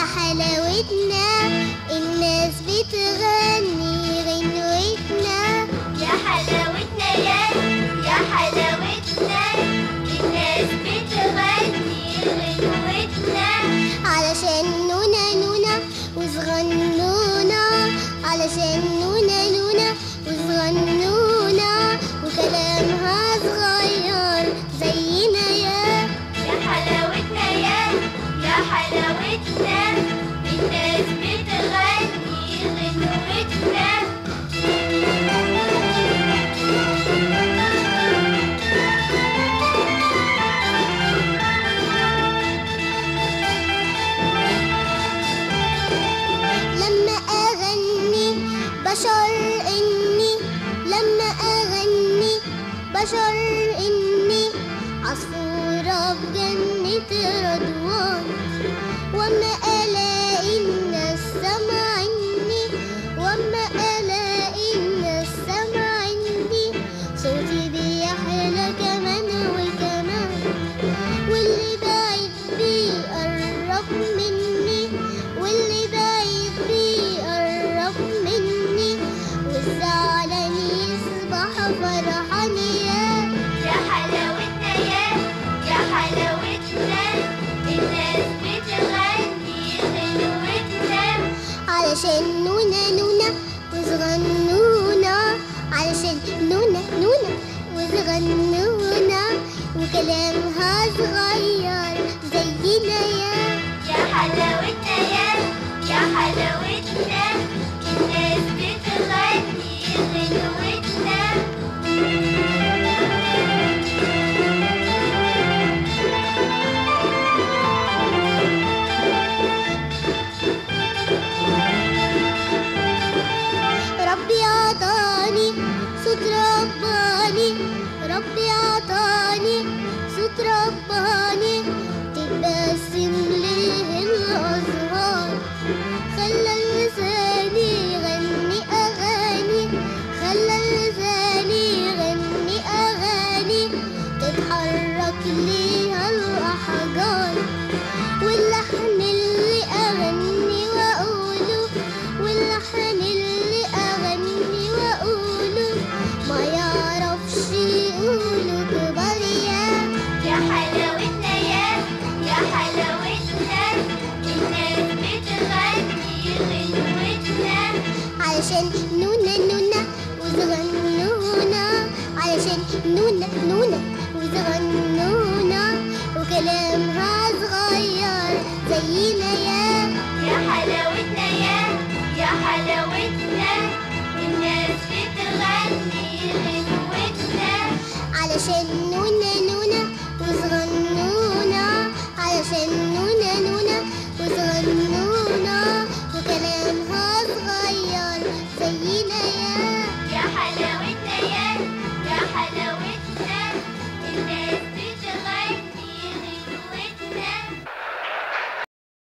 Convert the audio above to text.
حلاوتنا الناس بتغني غنوتنا يا حلاوتنا يا يا حلاوتنا الناس بتغني غنوتنا علشان نونا نونا وصغنونا علشان نونا نونا وصغنونا وكلامها صغير زينا يا يا حلاوتنا يا يا حلاوتنا الناس بتغني غنوتنا لما أغني بشر إني لما أغني بشر إني عصفورة بجنة رضوان وأما ألاقي الناس سامعيني وأما ألاقي الناس سامعيني صوتي بيحلى كمان وكمان واللي بعيد بيقرب مني واللي بعيد بيقرب مني والزعلان يصبح فرحان يا يا حلاوتنا يا يا حلاوتنا الناس بتغني غنوتنا علشان نونا نونا وصغنونا علشان نونا نونا وصغنونا وكلامها صغير زينا يا يا حلاوتنا يا يا حلاوتنا الناس بتغني غنوتنا ربي عطاني صوت رباني ربي عطاني صوت رباني تبسم ليه الأزهار خلى لساني يغني أغاني خلى لساني يغني أغاني تتحرك ليها الأحجار واللحن اللي أغني وأقوله واللحن اللي أغني وأقوله ما يعرفش يقوله كبار يا يا حلاوتنا يا يا حلاوتنا الناس بتغني غنوتنا علشان نونا نونا وصغنونا علشان نونا نونا وصغنونا وكلامها صغير زينا يا يا حلاوتنا يا يا حلاوتنا الناس بتغني غنوتنا علشان